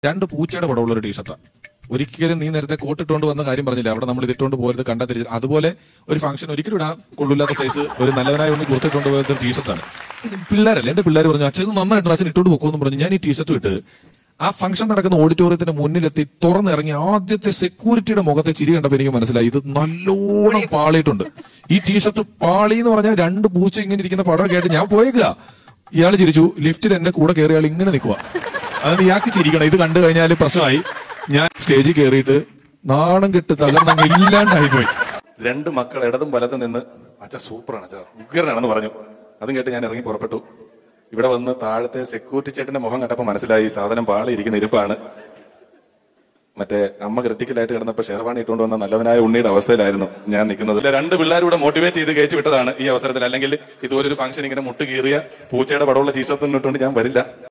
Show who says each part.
Speaker 1: രണ്ട് പൂച്ചയുടെ പടമുള്ള ഒരു ടീഷർട്ടാണ് ഒരിക്കലും നീ നേരത്തെ കോട്ടിട്ടുകൊണ്ട് വന്ന കാര്യം പറഞ്ഞില്ല അവിടെ നമ്മൾ ഇതിട്ടുകൊണ്ട് പോയത് കണ്ടാ തിരിച്ചു അതുപോലെ ഒരു ഫംഗ്ഷൻ ഒരിക്കലും ഇടാൻ കൊള്ളില്ലാത്ത സൈസ് ഒരു നല്ലവനായ ഒന്ന് കൊടുത്തിട്ടുണ്ട് പോയത് ടീഷർട്ടാണ് പിള്ളേരല്ലേ എന്റെ പിള്ളേർ പറഞ്ഞു അച്ഛൻ ഇത് നന്നായിട്ട് അച്ഛൻ ഇട്ടുകൊണ്ട് പോക്കുമെന്ന് പറഞ്ഞു ഞാൻ ഈ ടീഷർട്ട് ഇട്ട് ആ ഫംഗ്ഷൻ നടക്കുന്ന ഓഡിറ്റോറിയത്തിന്റെ മുന്നിലെത്തി തുറന്നിറങ്ങി ആദ്യത്തെ സെക്യൂരിറ്റിയുടെ മുഖത്തെ ചിരി കണ്ടപ്പോൾ എനിക്ക് മനസ്സിലായി ഇത് നല്ലോണം പാളിയിട്ടുണ്ട് ഈ ടീഷർട്ട് പാളി എന്ന് പറഞ്ഞാൽ രണ്ട് പൂച്ച ഇങ്ങനെ ഇരിക്കുന്ന പടമൊക്കെ ആയിട്ട് ഞാൻ പോയേക്കുക ഇയാൾ ചിരിച്ചു ലിഫ്റ്റിൽ എന്റെ കൂടെ കയറിയ ആൾ ഇങ്ങനെ നിൽക്കുക അതായത് ഇയാൾക്ക് ചിരിക്കണം ഇത് കണ്ടു കഴിഞ്ഞാൽ പ്രശ്നമായി ഞാൻ സ്റ്റേജിൽ കയറിയിട്ട് നാണം കെട്ട് തകർന്നങ്ങ് ഇല്ലാണ്ടായി പോയി രണ്ട് മക്കൾ ഇടതും വലതും നിന്ന് അച്ഛാ സൂപ്പറാണ് അച്ഛാ ഉഗ്രനാണെന്ന് പറഞ്ഞു അതും കേട്ട് ഞാൻ ഇറങ്ങി പുറപ്പെട്ടു ഇവിടെ വന്ന് താഴത്തെ സെക്യൂരിറ്റി ചേട്ടന്റെ മുഖം കണ്ടപ്പോൾ മനസ്സിലായി സാധനം പാളി ഇരിക്കുന്ന ഇരിപ്പാണ് മറ്റേ അമ്മ ക്രിട്ടിക്കലായിട്ട് കിടന്നപ്പോ ഷെർവാണി ഇട്ടുകൊണ്ട് വന്ന നല്ലവനായ ഉണ്ണിയുടെ അവസ്ഥയിലായിരുന്നു ഞാൻ നിൽക്കുന്നത് ഇല്ല, രണ്ട് പിള്ളേരൂടെ മോട്ടിവേറ്റ് ചെയ്ത് കയറ്റി വിട്ടതാണ് ഈ അവസരത്തിൽ അല്ലെങ്കിൽ ഇതുപോലൊരു ഫംഗ്ഷൻ ഇങ്ങനെ മുട്ട് കീറിയ പൂച്ചയുടെ പടമുള്ള ടീഷർട്ട് ഇട്ടുകൊണ്ട് ഞാൻ വരില്ല